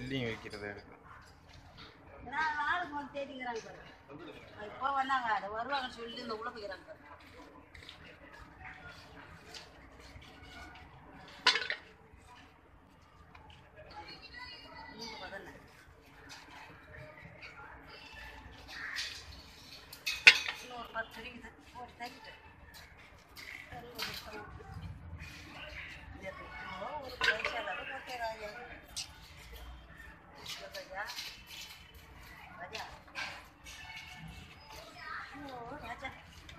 Building வைக்கிறது இருக்கு நான் ஆளுக்கு வந்து தேடிக்கிறாங்க பாரு இப்போ வந்தாங்க அது வருவாங்கன்னு சொல்லி இந்த உள்ள போய்க்கிறாங்க பாரு மூணு பதல்ல. இன்னும் ஒரு பத்து இருக்குது போட்டு தைக்கிட்டு சரி, ஒரு நிமிஷம். இது எவ்வளோ ஒரு பைசா இல்லாத போட்டுறாங்க ஐயா ராஜா ஓ ராஜா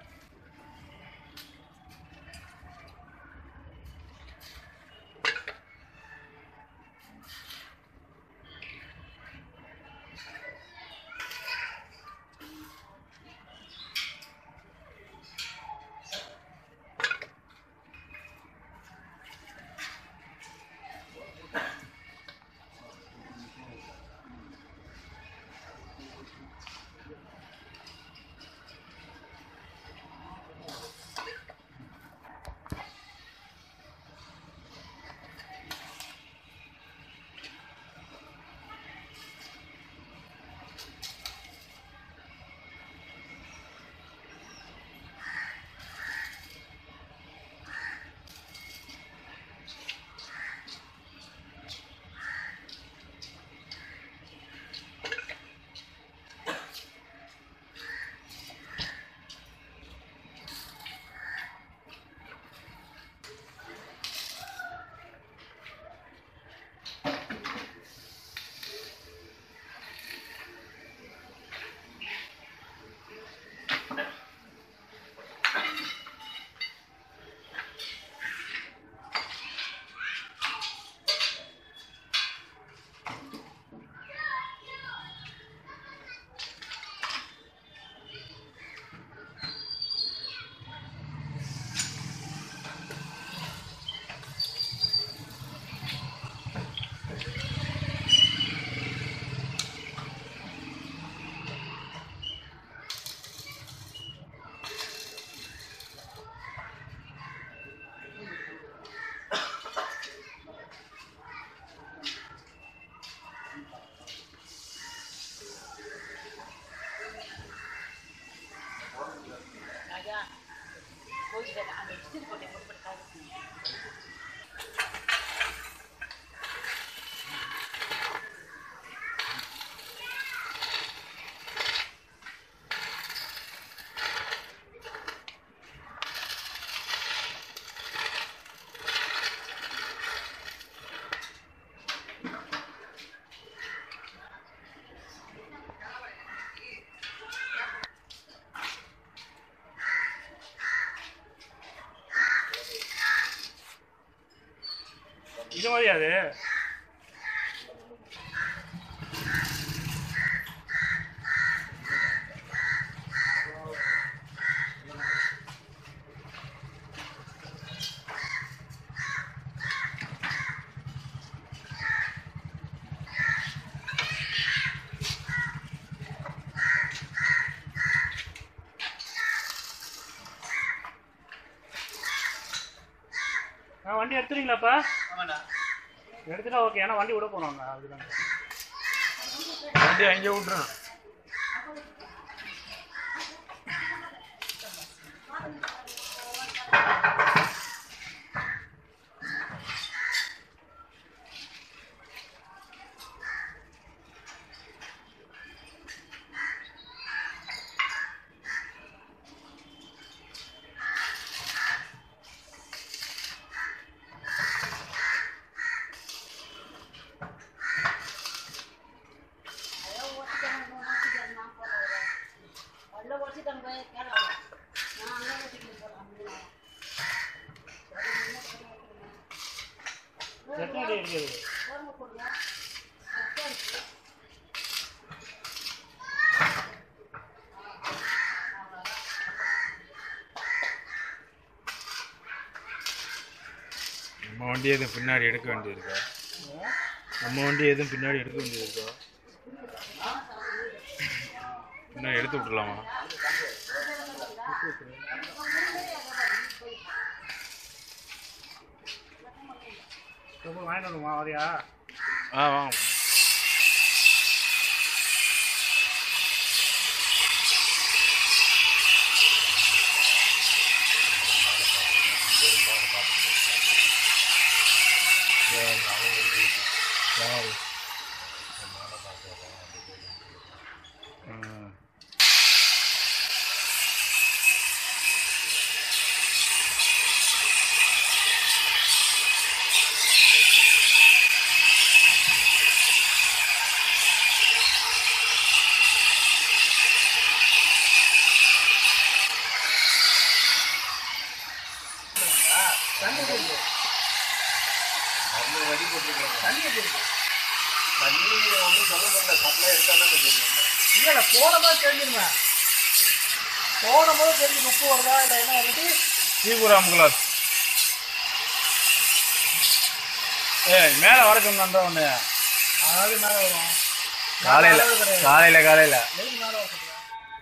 ராஜா போயிட்டு அந்த இஸ்திரி போட்டு முற்பட்டாங்க இது மாதிரி அது ஆ வண்டி எடுத்துறீங்களாப்பா எடுத்துட்டா ஓகே ஏன்னா வண்டி விட போனோங்க அதுதான் வண்டி அங்கே விட்டுறேன் அதோ ஓட்டிட்டாங்க ஓட்டிட்டாங்க நான் போகிறேன் உள்ள ஓட்டிட்டாங்க போய் கேட்கலாம் நான் அங்கே ஓட்டிட்டு போகிறேன் எத்தனை அடி இருக்குது ஓரமாக போடுங்க கரெக்டாக இருக்கு நம்ம வண்டி எதுவும் பின்னாடி எடுக்க வேண்டியிருக்கா நம்ம வண்டி எதுவும் பின்னாடி எடுக்க வேண்டியிருக்கா பின்னாடி எடுத்து விட்டுலாமா ரொம்ப வாங்கிட்டு வந்துமா வரியா ஆ வாங்க யாரு ஆ. தண்ணி எப்படி இருக்கு? தண்ணி எப்படி இருக்கு? இல்ல இல்ல போனதா தெரிஞ்சிருமே போடும்போது தெரிஞ்சு உப்பு வருதா இல்லை என்ன வந்துட்டு ஸ்ரீபுரம் கிளாஸ் ஏய் மேலே வர சொன்னான் ஒன்று அதாவது மேலே வரும் காலையில் மேலே கிடையாது காலையில் காலையில் எதுக்கு மேலே வர சொல்றேன்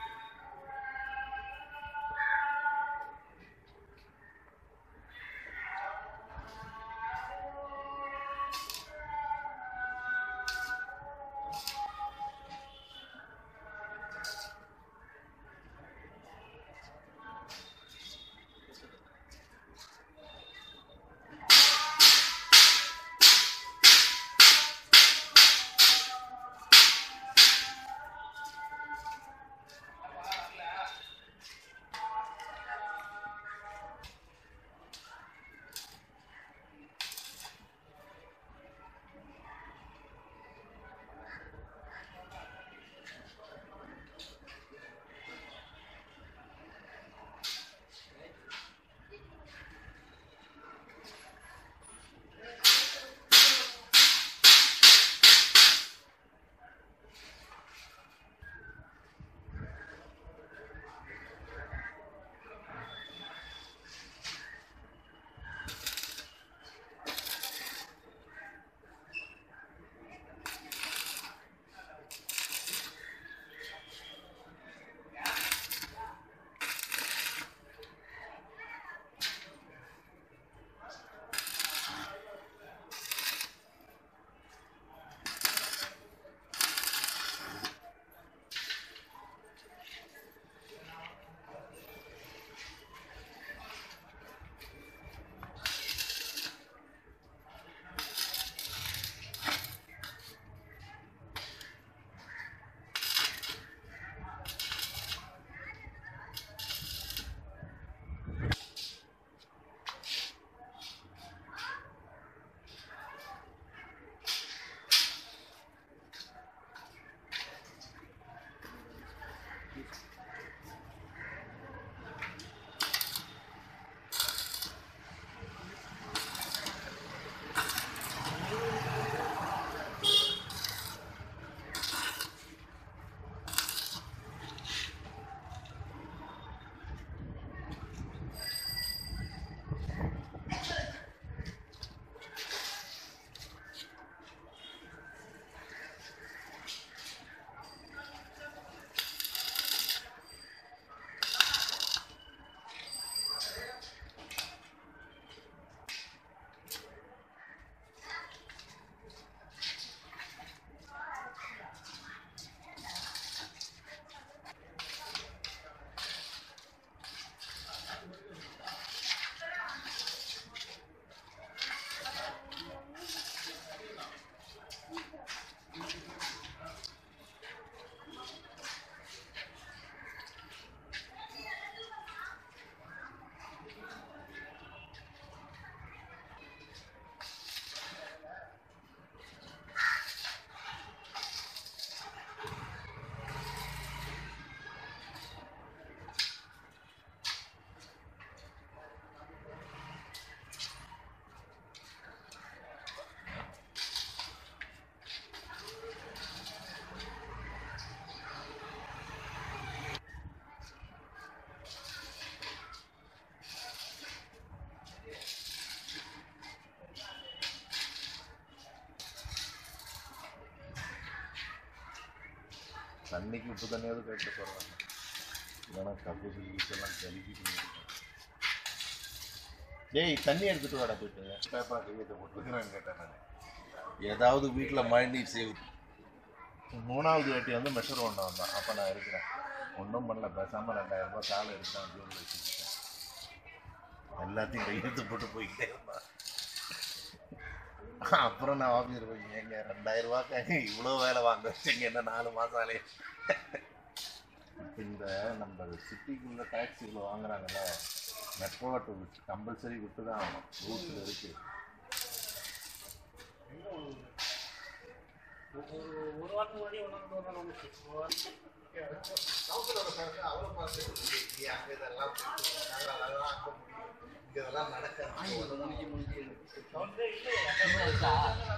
தண்ணிக்கு உப்பு தண்ணியாவது கேட்டு போடுறாங்க இல்லைன்னா கக்கூசு கீசெல்லாம் கழுவிட்டு டேய் தண்ணி எடுத்துட்டு வாடா போயிட்டு பேப்பரா கையத்தை போட்டுருக்குன்னு கேட்டேன் நான் ஏதாவது வீட்டில் மழை நீர் சேவ் மூணாவது வாட்டி வந்து மெஷர் ஒன்று வந்தான் அப்போ நான் இருக்கிறேன் ஒன்றும் பண்ணல பேசாமல் ரெண்டாயிரம் ரூபாய் காலை எடுத்தேன் ஜூனில் வச்சுக்கிட்டேன் எல்லாத்தையும் கையெழுத்து போட்டு போய்கிட்டே இருந்தான் அப்புறம் நான் ஆஃபீஸர் போய் ஏங்க ரெண்டாயிரம் ரூபாய்க்கு இவ்வளோ வேலை வாங்க வச்சீங்க என்ன நாலு மாதம் ஆலே இந்த நம்ம சிட்டிக்குள்ள டாக்ஸி இவ்வளோ வாங்குறாங்கல்ல மெட்ரோ ஆட்டோ கம்பல்சரி விட்டு தான் ஆகணும் ரூட்டில் இருக்கு ஒரு ஒரு வாரத்துக்கு முன்னாடி ஒன்று ரெண்டு நாள் வந்துச்சு ஒரு வாரம். இதெல்லாம் நடக்காது சவுண்டே இல்லையே.